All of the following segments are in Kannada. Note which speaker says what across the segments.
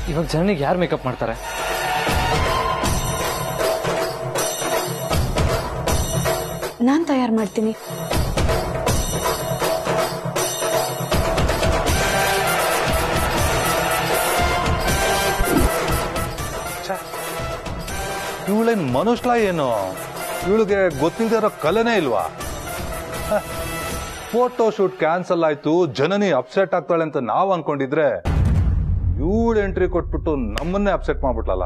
Speaker 1: ಇವಾಗ ಜನನಿಗೆ ಯಾರು ಮೇಕಪ್ ಮಾಡ್ತಾರೆ
Speaker 2: ನಾನು ತಯಾರು ಮಾಡ್ತೀನಿ
Speaker 3: ಇವಳೇನ್ ಮನುಷ್ಯ ಏನು ಇವಳಿಗೆ ಗೊತ್ತಿಲ್ಲದೆ ಇರೋ ಕಲೆನೇ ಇಲ್ವಾ ಫೋಟೋ ಶೂಟ್ ಕ್ಯಾನ್ಸಲ್ ಆಯ್ತು ಜನನಿ ಅಪ್ಸೆಟ್ ಆಗ್ತಾಳೆ ಅಂತ ನಾವ್ ಅನ್ಕೊಂಡಿದ್ರೆ ಇವಳು ಎಂಟ್ರಿ ಕೊಟ್ಬಿಟ್ಟು ನಮ್ಮನ್ನೇ ಅಪ್ಸೆಟ್ ಮಾಡ್ಬಿಟ್ಲಲ್ಲ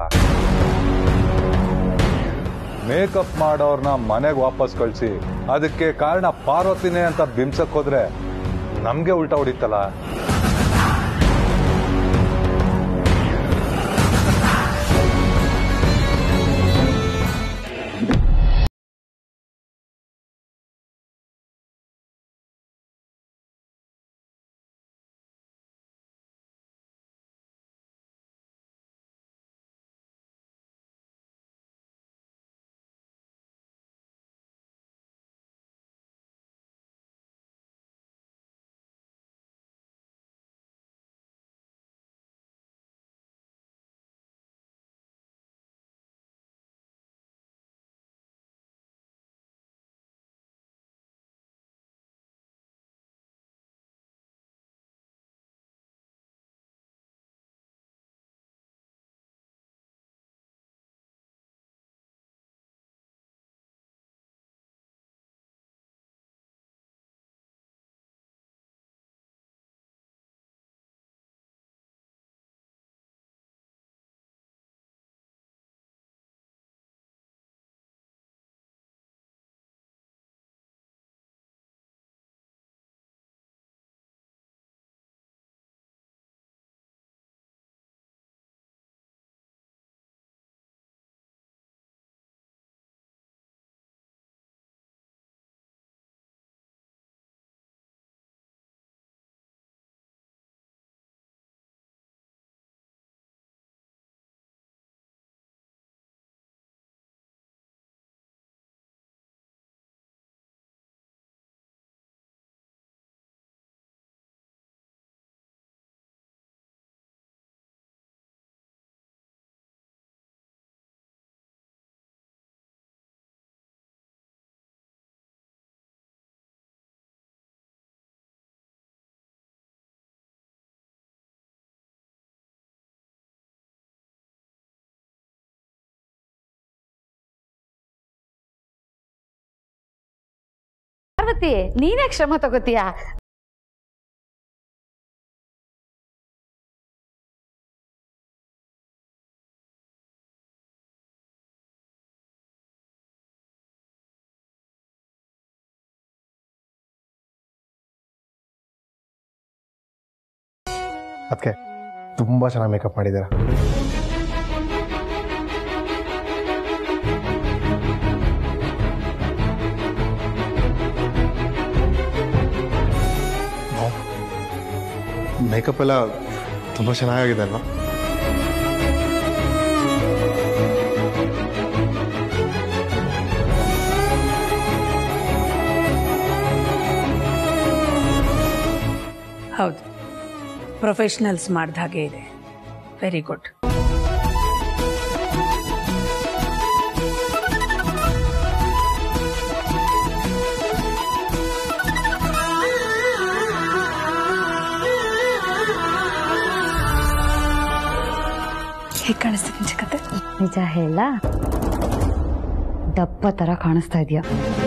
Speaker 3: ಮೇಕಪ್ ಮಾಡೋರ್ನ ಮನೆಗೆ ವಾಪಸ್ ಕಳ್ಸಿ ಅದಕ್ಕೆ ಕಾರಣ ಪಾರ್ವತಿನೇ ಅಂತ ಬಿಂಸಕ್ ಹೋದ್ರೆ ನಮ್ಗೆ ಉಲ್ಟಾ ಹೊಡಿತಲ್ಲ
Speaker 4: ಪಾರ್ವತಿ ನೀನ್ಯಾಕೆ ಶ್ರಮ ತಗೋತೀಯ
Speaker 5: ಅದಕ್ಕೆ ತುಂಬ ಚೆನ್ನಾಗಿ ಮೇಕಪ್ ಮಾಡಿದ್ದೀರಾ ಮೇಕಪ್ ಎಲ್ಲ ತುಂಬ ಚೆನ್ನಾಗಿದೆ ಅಲ್ವಾ
Speaker 6: ಹೌದು ಪ್ರೊಫೆಷನಲ್ಸ್ ಮಾಡಿದ ಹಾಗೆ ಇದೆ ವೆರಿ ಗುಡ್
Speaker 2: ಹೇಗೆ ಕಾಣಿಸ್ತೀನಿ ಚಿಕ್ಕತ್ತೆ
Speaker 4: ನಿಜ ಹೇಳ ದಪ್ಪ ತರ ಕಾಣಿಸ್ತಾ ಇದೆಯಾ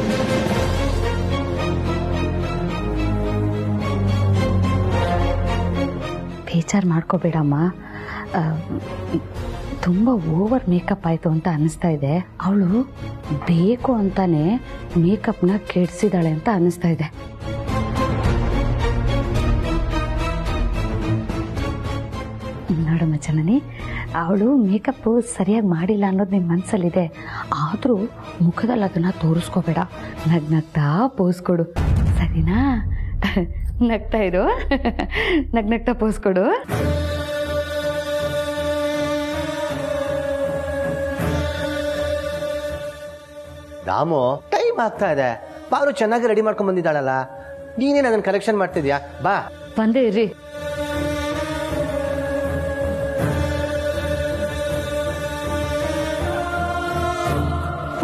Speaker 4: ಬೇಜಾರು ಮಾಡ್ಕೋಬೇಡಮ್ಮ ಆ, ತುಂಬ ಓವರ್ ಮೇಕಪ್ ಆಯಿತು ಅಂತ ಅನಿಸ್ತಾ ಇದೆ ಅವಳು ಬೇಕು ಅಂತಾನೆ ಮೇಕಪ್ನ ಕೆಡ್ಸಿದಾಳೆ ಅಂತ ಅನಿಸ್ತಾ ಇದೆ ನೋಡಮ್ಮ ಜನನಿ ಅವಳು ಮೇಕಪ್ ಸರಿಯಾಗಿ ಮಾಡಿಲ್ಲ ಅನ್ನೋದು ನಿನ್ನ ಮನಸ್ಸಲ್ಲಿದೆ ಆದರೂ ಮುಖದಲ್ಲಿ ಅದನ್ನು ತೋರಿಸ್ಕೋಬೇಡ ನಗ್ ನಗ್ತಾ ಪೋಸ್ ಕೊಡು ಸರಿನಾ ನಗ್ತಾ ಇರು ನಗ್ ನಗ್ತಾ ಪೋಸ್ ಕೊಡು
Speaker 7: ರಾಮು ಟೈಮ್ ಆಗ್ತಾ ಇದೆ ಬಾರು ಚೆನ್ನಾಗಿ ರೆಡಿ ಮಾಡ್ಕೊಂಡ್ ಬಂದಿದ್ದಾಳಲ್ಲ ನೀನೇನು ಅದನ್ನ ಕಲೆಕ್ಷನ್ ಮಾಡ್ತಿದ್ಯಾ ಬಾ
Speaker 4: ಬಂದೇ ಇರ್ರಿ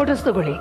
Speaker 6: ಫೋಟೋಸ್ ತಗೊಳ್ಳಿ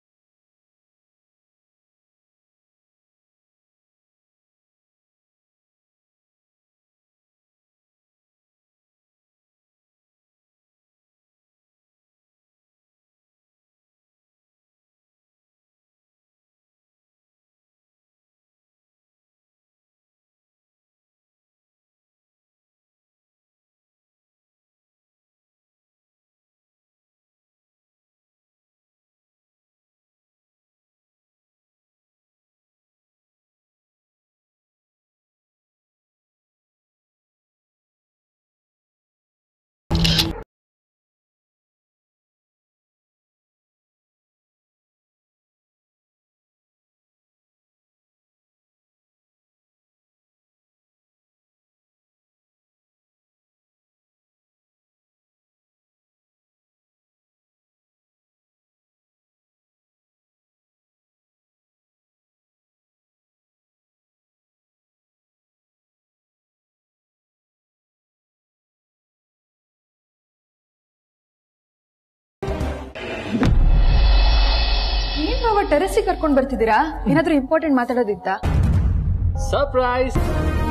Speaker 2: ಏನ್ ಬಾವ ಟೆರೆಸ್ಸಿಗೆ ಕರ್ಕೊಂಡ್ ಬರ್ತಿದ್ದೀರಾ ಏನಾದ್ರೂ ಇಂಪಾರ್ಟೆಂಟ್ ಮಾತಾಡೋದಿತ್ತಾ
Speaker 1: ಸರ್ಪ್ರೈಸ್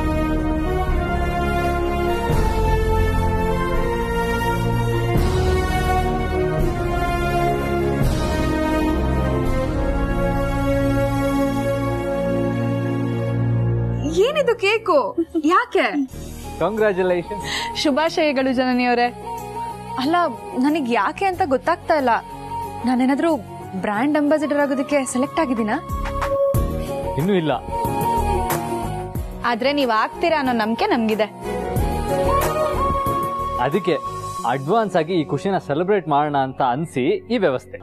Speaker 2: ಏನಿದು ಕೇಕು ಯಾಕೆ
Speaker 1: ಕಂಗ್ರ್ಯಾಚುಲೇಷನ್
Speaker 2: ಶುಭಾಶಯಗಳು ಜನನಿಯವರೇ ಅಲ್ಲ ನನಗ್ ಯಾಕೆ ಅಂತ ಗೊತ್ತಾಗ್ತಾ ಇಲ್ಲ ನಾನೇನಾದ್ರೂ ಬ್ರ್ಯಾಂಡ್ ಅಂಬಾಸಿಡರ್ ಆಗೋದಕ್ಕೆ ಸೆಲೆಕ್ಟ್ ಆಗಿದ್ದೀನಾ
Speaker 1: ಇನ್ನೂ ಇಲ್ಲ
Speaker 2: ಆದ್ರೆ ನೀವ್ ಆಗ್ತೀರಾ ಅನ್ನೋ ನಂಬಿಕೆ ನಮ್ಗಿದೆ
Speaker 1: ಅದಕ್ಕೆ ಅಡ್ವಾನ್ಸ್ ಆಗಿ ಈ ಖುಷಿನ ಸೆಲೆಬ್ರೇಟ್ ಮಾಡೋಣ ಅಂತ ಅನ್ಸಿ ಈ ವ್ಯವಸ್ಥೆ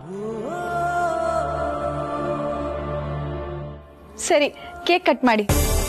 Speaker 2: ಸರಿ ಕೇಕ್ ಕಟ್ ಮಾಡಿ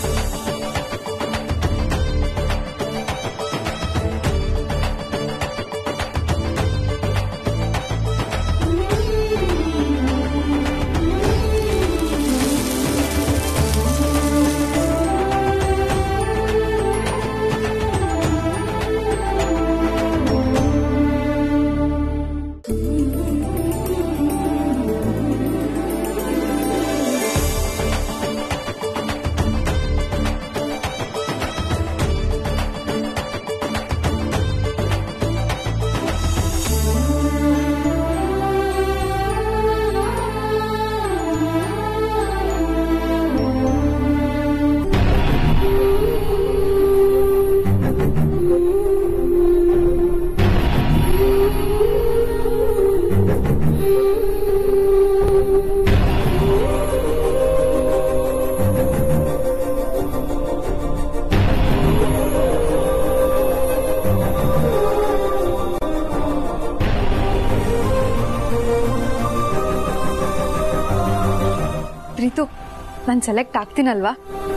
Speaker 2: ಪ್ರೀತು ನಾನ್ ಸೆಲೆಕ್ಟ್ ಆಗ್ತೀನಲ್ವಾ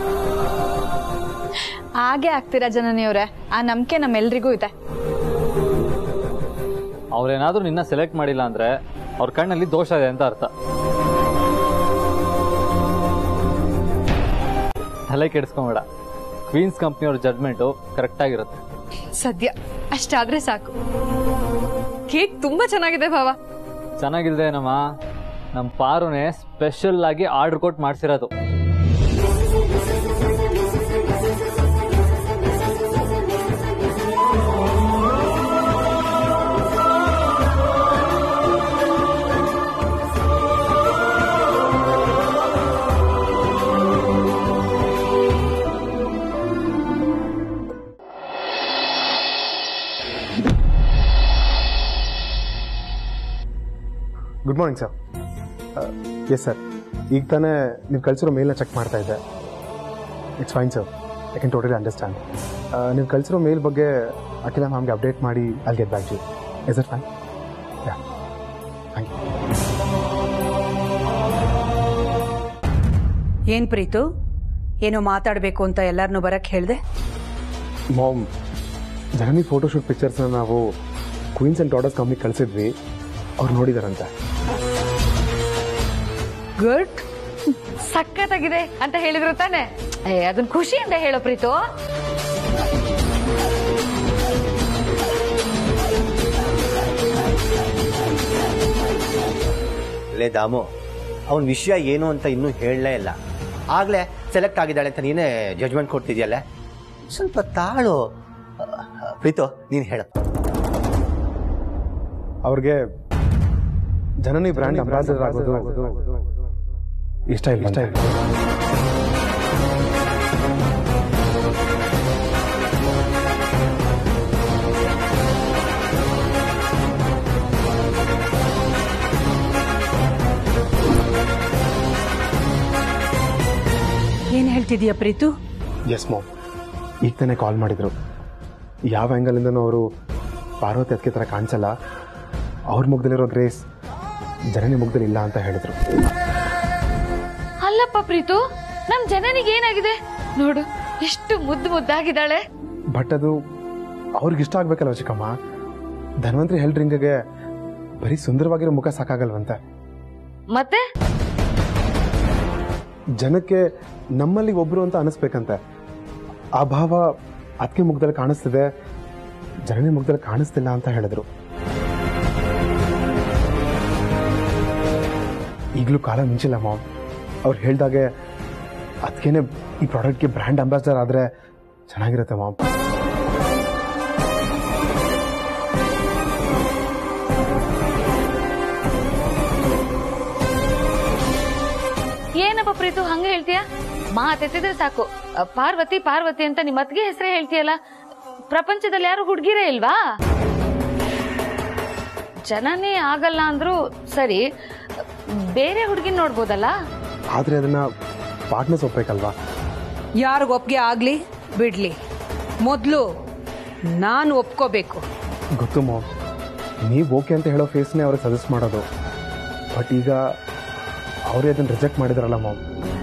Speaker 2: ಹಾಗೆ ಆಗ್ತೀರಾ ಜನನಿಯವರೇ ಆ ನಂಬಿಕೆ ನಮ್ಮೆಲ್ರಿಗೂ ಇದೆ
Speaker 1: ಅವ್ರೇನಾದ್ರೂ ನಿನ್ನ ಸೆಲೆಕ್ಟ್ ಮಾಡಿಲ್ಲ ಅಂದ್ರೆ ಅವ್ರ ಕಣ್ಣಲ್ಲಿ ದೋಷ ಇದೆ ಅಂತ ಅರ್ಥ ತಲೆ ಕೆಡಿಸ್ಕೊಂಬೇಡ ಕ್ವೀನ್ಸ್ ಕಂಪ್ನಿಯವ್ರ ಜಡ್ಮೆಂಟು ಕರೆಕ್ಟ್ ಆಗಿರುತ್ತೆ
Speaker 2: ಸದ್ಯ ಅಷ್ಟಾದ್ರೆ ಸಾಕು ಕೇಕ್ ತುಂಬಾ ಚೆನ್ನಾಗಿದೆ ಭಾವ
Speaker 1: ಚೆನ್ನಾಗಿಲ್ದೆ ನಮ್ಮ ನಮ್ಮ ಪಾರುನೆ ಸ್ಪೆಷಲ್ ಆಗಿ ಆರ್ಡರ್ ಕೊಟ್ಟು ಮಾಡ್ಸಿರೋದು
Speaker 5: good morning sir yes sir ಈಗ ತಾನೇ ನೀವು ಕಳಿಸಿರೋ ಮೇಲ್ನ ಚೆಕ್ ಮಾಡ್ತಾ ಇದ್ದೆ it's fine sir I can totally understand ನೀವು ಕಳಿಸಿರೋ ಮೇಲ್ ಬಗ್ಗೆ ಅಖಿಲ ಮ್ಯಾಮ್ಗೆ ಅಪ್ಡೇಟ್ ಮಾಡಿ ಅಲ್ಲಿ get back you is it fine yeah thank you
Speaker 6: ಏನ್ ಪ್ರೀತು ಏನೋ ಮಾತಾಡ್ಬೇಕು ಅಂತ ಎಲ್ಲಾರನ್ನೂ ಬರಕ್ ಹೇಳ್ದೆ
Speaker 5: ಮಾಮ್ ಜನನಿ ಫೋಟೋಶೂಟ್ ಪಿಕ್ಚರ್ಸ್ನ ನಾವು ಕ್ವೀನ್ಸ್ ಆ್ಯಂಡ್ ಡಾಟರ್ಸ್ ಕಂಪ್ನಿಗೆ ಕಳಿಸಿದ್ವಿ ಅವ್ರು ನೋಡಿದಾರಂತೆ
Speaker 6: ಗುಡ್
Speaker 4: ಸಖತ್ತಾಗಿದೆ ಅಂತ ಹೇಳಿದ್ರು ತಾನೆ ಏ ಅದನ್ನ ಖುಷಿಯಿಂದ ಹೇಳೋ ಪ್ರೀತು
Speaker 7: ಲೇ ದಾಮು ಅವನ ವಿಷಯ ಏನು ಅಂತ ಇನ್ನೂ ಹೇಳಲೇ ಇಲ್ಲ ಆಗಲೇ ಸೆಲೆಕ್ಟ್ ಆಗಿದ್ದಾಳೆ ಅಂತ ನೀನೇ ಜಜ್ಮೆಂಟ್ ಕೊಡ್ತಿದ್ಯಲ್ಲ ಸ್ವಲ್ಪ ತಾಳು ಪ್ರೀತು ನೀನು ಹೇಳ
Speaker 5: ಅವ್ರಿಗೆ ಜನನಿ ಬ್ರ್ಯಾಂಡ್ ಅಂಬಾಸಿಡರ್ ಆಗೋದು ಇಷ್ಟ ಇಲ್ಲ ಇಷ್ಟ ಇಲ್ಲ
Speaker 6: ಏನ್ ಹೇಳ್ತಿದೀಯ ಪ್ರೀತು
Speaker 5: ಎಸ್ ಮೋಮ್ ಈಗ ತಾನೇ ಕಾಲ್ ಮಾಡಿದ್ರು ಯಾವ ಆ್ಯಂಗಲಿಂದನೂ ಅವರು ಪಾರ್ವತಿ ಅದಕ್ಕೆ ಥರ ಕಾಣಿಸಲ್ಲ ಅವ್ರ ಮುಗ್ದಲ್ಲಿರೋ ಗ್ರೇಸ್ ಜನನಿ ಮುಗ್ದಲ್ಲಿ ಇಲ್ಲ ಅಂತ ಹೇಳಿದ್ರು
Speaker 2: ಅಲ್ಲಪ್ಪ ಪ್ರೀತು ನಮ್ ಜನನಿಗೆ ಏನಾಗಿದೆ ನೋಡು ಎಷ್ಟು ಮುದ್ದು ಮುದ್ದಾಗಿದ್ದಾಳೆ
Speaker 5: ಬಟ್ ಅದು ಅವ್ರಿಗೆ ಇಷ್ಟ ಆಗ್ಬೇಕಲ್ವ ಚಿಕ್ಕಮ್ಮ ಧನ್ವಂತರಿ ಹೆಲ್ತ್ ರಿಂಗ್ಗೆ ಬರೀ ಸುಂದರವಾಗಿರೋ ಮುಖ ಸಾಕಾಗಲ್ವಂತೆ
Speaker 2: ಮತ್ತೆ
Speaker 5: ಜನಕ್ಕೆ ನಮ್ಮಲ್ಲಿ ಒಬ್ರು ಅಂತ ಅನಿಸ್ಬೇಕಂತೆ ಆ ಭಾವ ಅದಕ್ಕೆ ಮುಖದಲ್ಲಿ ಕಾಣಿಸ್ತಿದೆ ಜನನಿ ಮುಖದಲ್ಲಿ ಕಾಣಿಸ್ತಿಲ್ಲ ಅಂತ ಹೇಳಿದ್ರು ಈಗಲೂ ಕಾಲ ಮಿಂಚಿಲ್ಲ ಮಾಮ್ ಅವ್ರು ಹೇಳ್ದಾಗೆ ಅದಕ್ಕೇನೆ ಈ ಪ್ರಾಡಕ್ಟ್ಗೆ ಬ್ರ್ಯಾಂಡ್ ಅಂಬಾಸಿಡರ್ ಆದರೆ ಚೆನ್ನಾಗಿರುತ್ತೆ ಮಾಮ್
Speaker 2: ಏನಪ್ಪ ಪ್ರೀತು ಹಂಗ ಹೇಳ್ತೀಯ ಮಾತೆತ್ತಿದ್ರೆ ಸಾಕು ಅ, ಪಾರ್ವತಿ ಪಾರ್ವತಿ ಅಂತ ನಿಮ್ಮ ಅತ್ತಿಗೆ ಹೆಸರೇ ಹೇಳ್ತೀಯಲ್ಲ ಪ್ರಪಂಚದಲ್ಲಿ ಯಾರು ಹುಡುಗಿರೇ ಇಲ್ವಾ ಜನನೇ ಆಗಲ್ಲ ಅಂದ್ರು ಸರಿ ಬೇರೆ ಹುಡುಗಿನ ನೋಡ್ಬೋದಲ್ಲ
Speaker 5: ಆದರೆ ಅದನ್ನ ಪಾರ್ಟ್ನರ್ಸ್ ಒಪ್ಬೇಕಲ್ವಾ
Speaker 6: ಯಾರಿಗ ಒಪ್ಪಿಗೆ ಆಗ್ಲಿ ಬಿಡ್ಲಿ ಮೊದಲು ನಾನು ಒಪ್ಕೋಬೇಕು
Speaker 5: ಗೊತ್ತು ಮಾಮ್ ನೀವು ಓಕೆ ಅಂತ ಹೇಳೋ ಫೇಸ್ನೇ ಅವ್ರಿಗೆ ಸಜೆಸ್ಟ್ ಮಾಡೋದು ಬಟ್ ಈಗ ಅವರೇ ಅದನ್ನು ರಿಜೆಕ್ಟ್ ಮಾಡಿದಾರಲ್ಲ ಮಾಮ್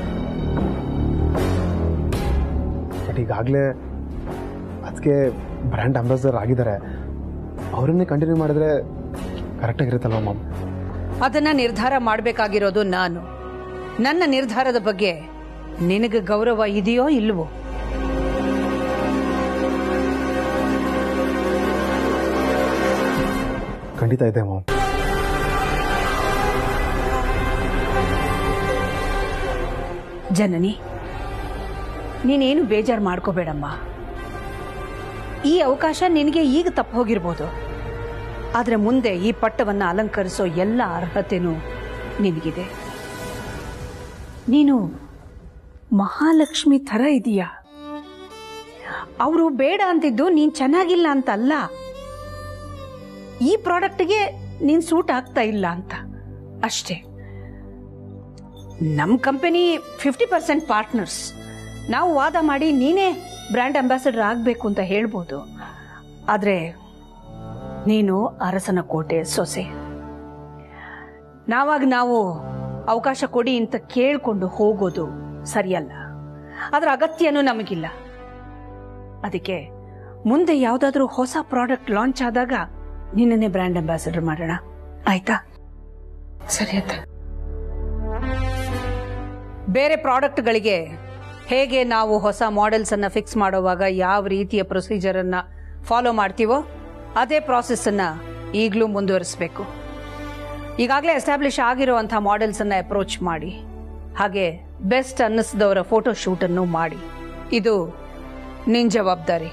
Speaker 5: ಬಟ್ ಈಗಾಗಲೇ ಅದಕ್ಕೆ ಬ್ರ್ಯಾಂಡ್ ಅಂಬಾಸಿಡರ್ ಆಗಿದ್ದಾರೆ ಅವರನ್ನೇ ಕಂಟಿನ್ಯೂ ಮಾಡಿದ್ರೆ ಕರೆಕ್ಟಾಗಿರುತ್ತಲ್ವ ಮಾಮ್
Speaker 6: ಅದನ್ನ ನಿರ್ಧಾರ ಮಾಡಬೇಕಾಗಿರೋದು ನಾನು ನನ್ನ ನಿರ್ಧಾರದ ಬಗ್ಗೆ ನಿನಗೆ ಗೌರವ ಇದೆಯೋ ಇಲ್ವೋ
Speaker 5: ಖಂಡಿತ ಇದೆ ಮಾಮ್
Speaker 6: ಜನನಿ ನೀನೇನು ಬೇಜಾರು ಮಾಡ್ಕೋಬೇಡಮ್ಮ ಈ ಅವಕಾಶ ನಿನಗೆ ಈಗ ತಪ್ಪು ಹೋಗಿರ್ಬೋದು ಆದ್ರೆ ಮುಂದೆ ಈ ಪಟ್ಟವನ್ನ ಅಲಂಕರಿಸೋ ಎಲ್ಲ ಅರ್ಹತೆನೂ ನಿನಗಿದೆ ನೀನು ಮಹಾಲಕ್ಷ್ಮಿ ಥರ ಇದೀಯಾ ಅವರು ಬೇಡ ಅಂತಿದ್ದು ನೀನ್ ಚೆನ್ನಾಗಿಲ್ಲ ಅಂತ ಅಲ್ಲ ಈ ಪ್ರಾಡಕ್ಟ್ಗೆ ನೀನ್ ಸೂಟ್ ಆಗ್ತಾ ಇಲ್ಲ ಅಂತ ಅಷ್ಟೇ ನಮ್ಮ ಕಂಪನಿ ಫಿಫ್ಟಿ ಪರ್ಸೆಂಟ್ ಪಾರ್ಟ್ನರ್ಸ್ ನಾವು ವಾದ ಮಾಡಿ ನೀನೇ ಬ್ರ್ಯಾಂಡ್ ಅಂಬಾಸಿಡರ್ ಆಗಬೇಕು ಅಂತ ಹೇಳ್ಬೋದು ಆದರೆ ನೀನು ಅರಸನ ಕೋಟೆ ಸೊಸೆ ನಾವಾಗ ನಾವು ಅವಕಾಶ ಕೊಡಿ ಅಂತ ಕೇಳ್ಕೊಂಡು ಹೋಗೋದು ಸರಿಯಲ್ಲ ಅದರ ಅಗತ್ಯನೂ ನಮಗಿಲ್ಲ ಅದಕ್ಕೆ ಮುಂದೆ ಯಾವುದಾದ್ರೂ ಹೊಸ ಪ್ರಾಡಕ್ಟ್ ಲಾಂಚ್ ಆದಾಗ ನಿನ್ನನ್ನೇ ಬ್ರ್ಯಾಂಡ್ ಅಂಬಾಸಿಡರ್ ಮಾಡೋಣ ಆಯ್ತಾ ಸರಿ ಆಯ್ತಾ ಬೇರೆ ಪ್ರಾಡಕ್ಟ್ಗಳಿಗೆ ಹೇಗೆ ನಾವು ಹೊಸ ಮಾಡೆಲ್ಸ್ ಅನ್ನ ಫಿಕ್ಸ್ ಮಾಡುವಾಗ ಯಾವ ರೀತಿಯ ಪ್ರೊಸೀಜರ್ ಅನ್ನ ಫಾಲೋ ಮಾಡ್ತೀವೋ ಅದೇ ಪ್ರಾಸೆಸ್ ಅನ್ನ ಈಗಲೂ ಮುಂದುವರಿಸಬೇಕು ಈಗಾಗಲೇ ಎಸ್ಟಾಬ್ಲಿಷ್ ಆಗಿರುವಂತಹ ಮಾಡೆಲ್ಸ್ ಅನ್ನ ಅಪ್ರೋಚ್ ಮಾಡಿ ಹಾಗೆ ಬೆಸ್ಟ್ ಅನ್ನಿಸಿದವರ ಫೋಟೋ ಶೂಟ್ ಅನ್ನು ಮಾಡಿ ಇದು ನಿನ್ ಜವಾಬ್ದಾರಿ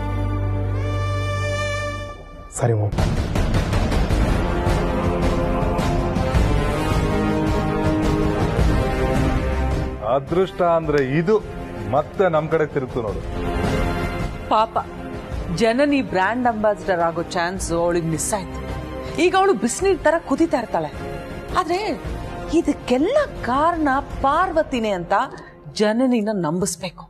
Speaker 5: ಸರಿ ಮಾಮ್
Speaker 3: ಅದೃಷ್ಟ ಅಂದ್ರೆ ಇದು ಮತ್ತೆ ನಮ್ ಕಡೆ ತಿರುಗ್ತು ನೋಡು
Speaker 8: ಪಾಪ ಜನನಿ ಬ್ರ್ಯಾಂಡ್ ಅಂಬಾಸಿಡರ್ ಆಗೋ ಚಾನ್ಸ್ ಅವಳಿಗೆ ಮಿಸ್ ಆಯ್ತು ಈಗ ಅವಳು ಬಿಸಿನೀರ್ ತರ ಕುದಿತಾ ಇರ್ತಾಳೆ ಆದ್ರೆ ಇದಕ್ಕೆಲ್ಲ ಕಾರಣ ಪಾರ್ವತಿನೇ ಅಂತ ಜನನಿನ ನಂಬಿಸ್ಬೇಕು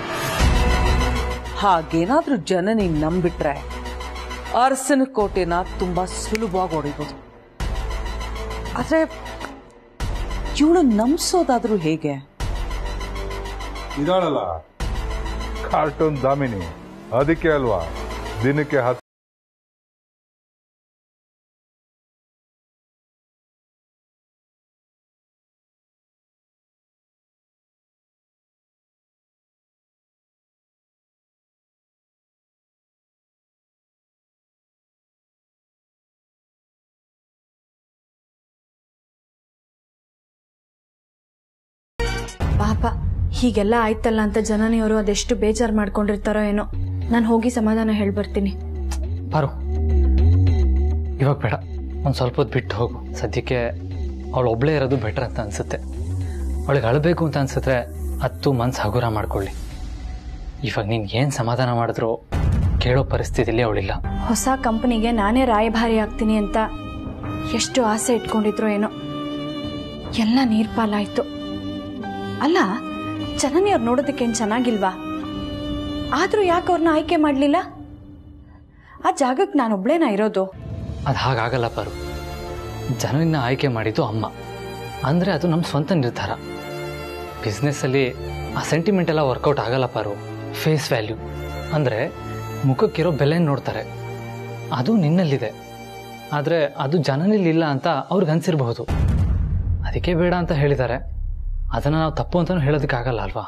Speaker 8: ಹಾಗೇನಾದ್ರೂ ಜನನಿ ನಂಬಿಟ್ರೆ ಅರಸನ ಕೋಟೆನ ತುಂಬಾ ಸುಲಭವಾಗಿ ಹೊಡಿಬೋದು ಆದ್ರೆ ಇವಳು ನಂಬಿಸೋದಾದ್ರೂ ಹೇಗೆ
Speaker 3: ಇದಾಳಲ್ಲ ಕಾರ್ಟೂನ್ ದಾಮಿನಿ ಅದಕ್ಕೆ ಅಲ್ವಾ ದಿನಕ್ಕೆ ಹತ್ತು
Speaker 2: ಪಾಪ ಹೀಗೆಲ್ಲ ಆಯ್ತಲ್ಲ ಅಂತ ಜನನಿಯವರು ಅದೆಷ್ಟು ಬೇಜಾರು ಮಾಡ್ಕೊಂಡಿರ್ತಾರೋ ಏನೋ ನಾನು ಹೋಗಿ ಸಮಾಧಾನ ಹೇಳ್ಬರ್ತೀನಿ
Speaker 1: ಬಾರು ಇವಾಗ ಬೇಡ ಒಂದು ಸ್ವಲ್ಪ ಹೊತ್ತು ಬಿಟ್ಟು ಹೋಗು ಸದ್ಯಕ್ಕೆ ಅವಳು ಒಬ್ಬಳೇ ಇರೋದು ಬೆಟರ್ ಅಂತ ಅನಿಸುತ್ತೆ ಅವಳಿಗೆ ಅಳಬೇಕು ಅಂತ ಅನ್ಸಿದ್ರೆ ಹತ್ತು ಮನ್ಸು ಹಗುರ ಮಾಡ್ಕೊಳ್ಳಿ ಇವಾಗ ನೀನು ಏನು ಸಮಾಧಾನ ಮಾಡಿದ್ರು ಕೇಳೋ ಪರಿಸ್ಥಿತಿಲಿ ಅವಳಿಲ್ಲ
Speaker 2: ಹೊಸ ಕಂಪನಿಗೆ ನಾನೇ ರಾಯಭಾರಿ ಆಗ್ತೀನಿ ಅಂತ ಎಷ್ಟು ಆಸೆ ಇಟ್ಕೊಂಡಿದ್ರು ಏನೋ ಎಲ್ಲ ನೀರ್ಪಾಲಾಯ್ತು ಅಲ್ಲ ಜನನಿಯವ್ರು ನೋಡೋದಕ್ಕೇನು ಚೆನ್ನಾಗಿಲ್ವಾ ಆದ್ರೂ ಯಾಕೆ ಅವ್ರನ್ನ ಆಯ್ಕೆ ಮಾಡಲಿಲ್ಲ ಆ ಜಾಗಕ್ಕೆ ನಾನೊಬ್ಳೇನಾ ಇರೋದು
Speaker 1: ಅದು ಹಾಗಾಗಲ್ಲ ಪರು ಜನರನ್ನ ಆಯ್ಕೆ ಮಾಡಿದ್ದು ಅಮ್ಮ ಅಂದರೆ ಅದು ನಮ್ಮ ಸ್ವಂತ ನಿರ್ಧಾರ ಬಿಸ್ನೆಸ್ಸಲ್ಲಿ ಆ ಸೆಂಟಿಮೆಂಟ್ ಎಲ್ಲ ವರ್ಕೌಟ್ ಆಗಲ್ಲ ಪಾರು ಫೇಸ್ ವ್ಯಾಲ್ಯೂ ಅಂದರೆ ಮುಖಕ್ಕಿರೋ ಬೆಲೆ ನೋಡ್ತಾರೆ ಅದು ನಿನ್ನಲ್ಲಿದೆ ಆದರೆ ಅದು ಜನನಲ್ಲಿ ಇಲ್ಲ ಅಂತ ಅವ್ರಿಗೆ ಅನ್ಸಿರ್ಬಹುದು ಅದಕ್ಕೆ ಬೇಡ ಅಂತ ಹೇಳಿದ್ದಾರೆ ಅದನ್ನು ನಾವು ತಪ್ಪು ಅಂತಲೂ ಹೇಳೋದಕ್ಕಾಗಲ್ಲ ಅಲ್ವಾ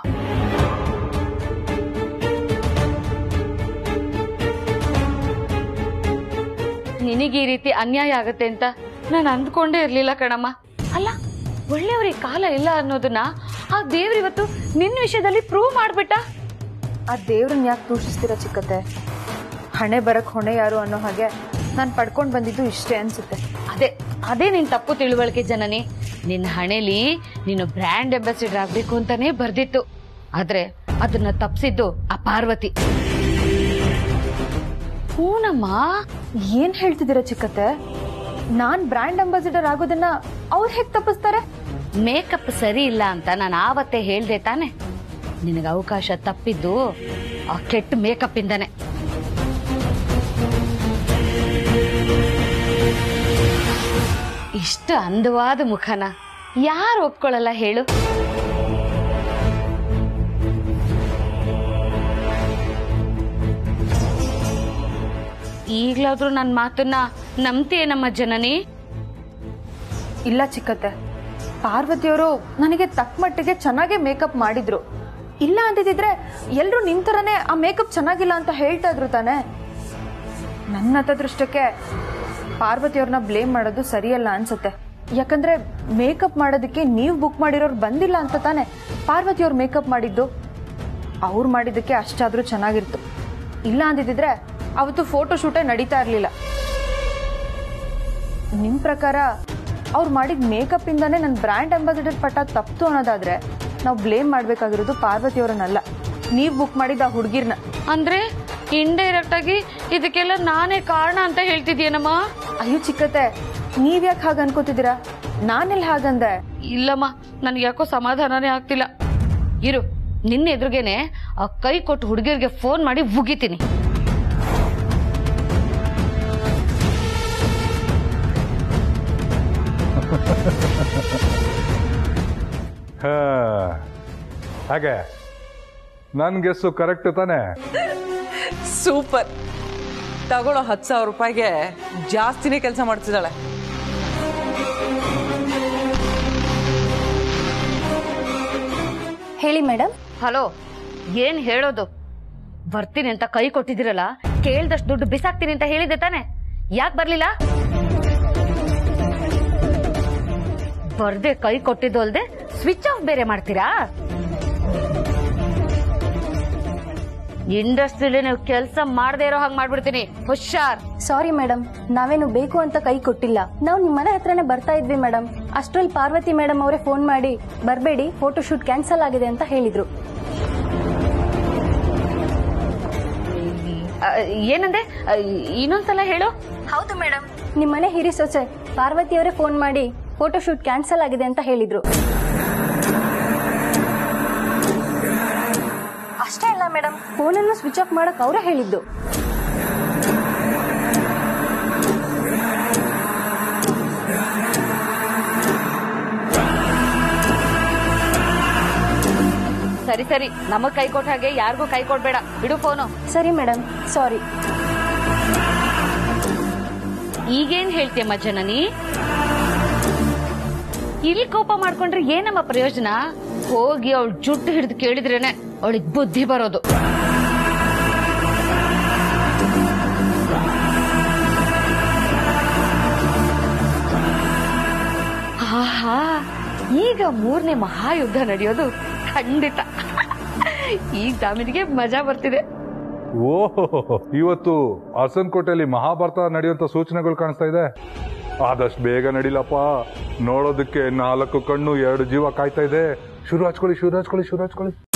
Speaker 4: ನಿನಗೆ ಈ ರೀತಿ ಅನ್ಯಾಯ ಆಗತ್ತೆ ಅಂತ ನಾನು ಅಂದ್ಕೊಂಡೇ ಇರ್ಲಿಲ್ಲ ಕಣಮ್ಮ ಅಲ್ಲ ಒಳ್ಳೆಯವ್ರಿಗೆ ಕಾಲ ಇಲ್ಲ ಅನ್ನೋದನ್ನ ಆ ದೇವ್ರಿವತ್ತು ನಿನ್ನ ವಿಷಯದಲ್ಲಿ ಪ್ರೂವ್ ಮಾಡ್ಬಿಟ್ಟ
Speaker 2: ಆ ದೇವ್ರನ್ನ ಯಾಕೆ ದೂಷಿಸ್ತೀರ ಚಿಕ್ಕತ್ತೆ ಹಣೆ ಬರಕ್ ಹೊಣೆ ಯಾರು ಅನ್ನೋ ಹಾಗೆ ನಾನು ಪಡ್ಕೊಂಡು ಬಂದಿದ್ದು ಇಷ್ಟೇ ಅನ್ಸುತ್ತೆ
Speaker 4: ಅದೇ ಅದೇ ನಿನ್ ತಪ್ಪು ತಿಳುವಳಿಕೆ ಜನನಿ ನಿನ್ನ ಹಣೆಲಿ ನೀನು ಬ್ರ್ಯಾಂಡ್ ಅಂಬಾಸಿಡರ್ ಆಗ್ಬೇಕು ಅಂತಾನೆ ಬರ್ದಿತ್ತು ಆದ್ರೆ ಅದನ್ನ ತಪ್ಸಿದ್ದು ಆ ಪಾರ್ವತಿ ಹೂನಮ್ಮ
Speaker 2: ಏನ್ ಹೇಳ್ತಿದ್ದೀರ ಚಿಕ್ಕತ್ತೆ ನಾನ್ ಬ್ರ್ಯಾಂಡ್ ಅಂಬಾಸಿಡರ್ ಆಗೋದನ್ನ ಅವ್ರು ಹೇಗ್ ತಪ್ಪಿಸ್ತಾರೆ
Speaker 4: ಮೇಕಪ್ ಸರಿ ಇಲ್ಲ ಅಂತ ನಾನು ಆವತ್ತೇ ಹೇಳ್ದೆ ತಾನೆ ನಿನಗೆ ಅವಕಾಶ ತಪ್ಪಿದ್ದು ಆ ಕೆಟ್ಟ ಮೇಕಪ್ ಇಂದಾನೆ ಇಷ್ಟು ಅಂದವಾದ ಮುಖನ ಯಾರು ಒಪ್ಕೊಳ್ಳಲ್ಲ ಹೇಳು ಈಗ್ಲಾದ್ರೂ ನನ್ನ ಮಾತನ್ನ ನಂಬ್ತೀಯ ನಮ್ಮ ಜನನಿ
Speaker 2: ಇಲ್ಲ ಚಿಕ್ಕತ್ತೆ ಪಾರ್ವತಿಯವರು ನನಗೆ ತಕ್ಕ ಮಟ್ಟಿಗೆ ಚೆನ್ನಾಗೇ ಮೇಕಪ್ ಮಾಡಿದ್ರು ಇಲ್ಲ ಅಂತಿದ್ರೆ ಎಲ್ರು ನಿಮ್ ಥರನೇ ಆ ಮೇಕಪ್ ಚೆನ್ನಾಗಿಲ್ಲ ಅಂತ ಹೇಳ್ತಾ ಇದ್ರು ತಾನೆ ನನ್ನ ಹತದೃಷ್ಟಕ್ಕೆ ಪಾರ್ವತಿಯವ್ರನ್ನ ಬ್ಲೇಮ್ ಮಾಡೋದು ಸರಿಯಲ್ಲ ಅನ್ಸುತ್ತೆ ಯಾಕಂದ್ರೆ ಮೇಕಪ್ ಮಾಡೋದಕ್ಕೆ ನೀವು ಬುಕ್ ಮಾಡಿರೋರು ಬಂದಿಲ್ಲ ಅಂತ ತಾನೆ ಪಾರ್ವತಿಯವ್ರು ಮೇಕಪ್ ಮಾಡಿದ್ದು ಅವ್ರು ಮಾಡಿದ್ದಕ್ಕೆ ಅಷ್ಟಾದ್ರೂ ಚೆನ್ನಾಗಿರ್ತು ಇಲ್ಲ ಅಂದಿದ್ರೆ ಅವತ್ತು ಫೋಟೋ ಶೂಟೇ ನಡೀತಾ ಇರಲಿಲ್ಲ ನಿಮ್ ಪ್ರಕಾರ ಅವ್ರು ಮಾಡಿದ ಮೇಕಪ್ ಇಂದಾನೆ ನನ್ನ ಬ್ರ್ಯಾಂಡ್ ಅಂಬಾಸಿಡರ್ ಪಟ್ಟ ತಪ್ತು ಅನ್ನೋದಾದ್ರೆ ನಾವು ಬ್ಲೇಮ್ ಮಾಡ್ಬೇಕಾಗಿರೋದು ಪಾರ್ವತಿಯವರನ್ನಲ್ಲ ನೀವ್ ಬುಕ್ ಮಾಡಿದ ಆ ಹುಡುಗಿರ್ನ
Speaker 4: ಅಂದ್ರೆ ಇಂಡೈರೆಕ್ಟ್ ಆಗಿ ಇದಕ್ಕೆಲ್ಲ ನಾನೇ ಕಾರಣ ಅಂತ ಹೇಳ್ತಿದ್ಯೇನಮ್ಮ
Speaker 2: ಅಯ್ಯೋ ಚಿಕ್ಕತ್ತೆ ನೀವ್ ಯಾಕೆ ಹಾಗೆ ಅನ್ಕೋತಿದ್ದೀರಾ ನಾನೆಲ್ಲ ಹಾಗಂದೆ
Speaker 4: ಇಲ್ಲಮ್ಮ ನನ್ಗೆ ಯಾಕೋ ಸಮಾಧಾನನೇ ಆಗ್ತಿಲ್ಲ ಇರು ನಿನ್ನ ಎದುರುಗೇನೆ ಆ ಕೈ ಕೊಟ್ಟು ಹುಡುಗಿಯರಿಗೆ ಫೋನ್ ಮಾಡಿ ಮುಗಿತೀನಿ
Speaker 3: ಹಾ. ಹಾಗೆ ನನ್ನ ಗೆಸ್ಸು ಕರೆಕ್ಟ್ ತಾನೆ
Speaker 8: ಸೂಪರ್ ತಗೊಳ್ಳೋ ಹತ್ತು ಸಾವಿರ ರೂಪಾಯಿಗೆ ಜಾಸ್ತಿನೇ ಕೆಲಸ ಮಾಡ್ತಿದ್ದಾಳೆ
Speaker 4: ಹೇಳಿ ಮೇಡಮ್ ಹಲೋ ಏನ್ ಹೇಳೋದು ಬರ್ತೀನಿ ಅಂತ ಕೈ ಕೊಟ್ಟಿದಿರಲ್ಲ ಕೇಳ್ದಷ್ಟು ದುಡ್ಡು ಬಿಸಾಕ್ತೀನಿ ಅಂತ ಹೇಳಿದೆ ತಾನೆ ಯಾಕೆ ಬರ್ಲಿಲ್ಲ ಬರ್ದೆ ಕೈ ಕೊಟ್ಟಿದ್ದು ಅಲ್ದೆ ಸ್ವಿಚ್ ಆಫ್ ಬೇರೆ ಮಾಡ್ತೀರಾ ಇಂಡಸ್ಟ್ರಿಲಿ ನೀವು ಕೆಲಸ ಮಾಡದೇ ಇರೋ ಹಂಗ್ ಮಾಡ್ಬಿಡ್ತೀನಿ ಹುಷಾರ್
Speaker 9: ಸಾರಿ ಮೇಡಮ್ ನಾವೇನು ಬೇಕು ಅಂತ ಕೈ ಕೊಟ್ಟಿಲ್ಲ ನಾವು ನಿಮ್ಮ ಮನೆ ಹತ್ರನೇ ಬರ್ತಾ ಇದ್ವಿ ಮೇಡಮ್ ಅಷ್ಟ್ರಲ್ಲಿ ಪಾರ್ವತಿ ಮೇಡಮ್ ಅವರೇ ಫೋನ್ ಮಾಡಿ ಬರಬೇಡಿ ಫೋಟೋ ಶೂಟ್ ಕ್ಯಾನ್ಸಲ್ ಆಗಿದೆ ಅಂತ ಹೇಳಿದ್ರು
Speaker 4: ಆ, ಏನಂದೆ ಆ, ಇನ್ನೊಂದ್ಸಲ ಹೇಳು
Speaker 9: ಹೌದು ಮೇಡಮ್ ನಿಮ್ಮ ಮನೆ ಹಿರಿ ಸೊಸೆ ಪಾರ್ವತಿ ಅವರೇ ಫೋನ್ ಮಾಡಿ ಫೋಟೋ ಶೂಟ್ ಕ್ಯಾನ್ಸಲ್ ಆಗಿದೆ ಅಂತ ಹೇಳಿದ್ರು ಅಷ್ಟೇ ಅಲ್ಲ ಮೇಡಮ್ ಫೋನನ್ನು ಸ್ವಿಚ್ ಆಫ್ ಮಾಡಕ್ ಅವರೇ ಹೇಳಿದ್ದು
Speaker 4: ಸರಿ ಸರಿ ನಮಗ್ ಕೈ ಕೊಟ್ಟ ಹಾಗೆ ಯಾರಿಗೂ ಕೈ ಕೊಡ್ಬೇಡ ಇಡು ಫೋನು
Speaker 9: ಸರಿ ಮೇಡಮ್ ಸಾರಿ
Speaker 4: ಈಗೇನ್ ಹೇಳ್ತೀಯಮ್ಮ ಜನನಿ ಇಲ್ಲಿ ಕೋಪ ಮಾಡ್ಕೊಂಡ್ರೆ ಏನಮ್ಮ ಪ್ರಯೋಜನ ಹೋಗಿ ಅವಳು ಜುಟ್ಟು ಹಿಡಿದು ಕೇಳಿದ್ರೇನೆ ಅವಳಿಗೆ ಬುದ್ಧಿ ಬರೋದು ಆಹಾ ಈಗ ಮೂರನೇ ಮಹಾಯುದ್ಧ ನಡೆಯೋದು ಖಂಡಿತ ಈಗ ದಾಮಿನಿಗೆ ಮಜಾ ಬರ್ತಿದೆ
Speaker 3: ಓಹೋ ಇವತ್ತು ಅರಸನ್ಕೋಟೆಯಲ್ಲಿ ಮಹಾಭಾರತ ನಡೆಯುವಂತ ಸೂಚನೆಗಳು ಕಾಣಿಸ್ತಾ ಇದೆ ಆದಷ್ಟು ಬೇಗ ನಡಿಲಪ್ಪ ನೋಡೋದಕ್ಕೆ ನಾಲ್ಕು ಕಣ್ಣು ಎರಡು ಜೀವ ಕಾಯ್ತಾ ಇದೆ ಶುರು ಹಚ್ಕೊಳ್ಳಿ ಶುರು ಹಚ್ಕೊಳ್ಳಿ ಶುರು ಹಚ್ಕೊಳ್ಳಿ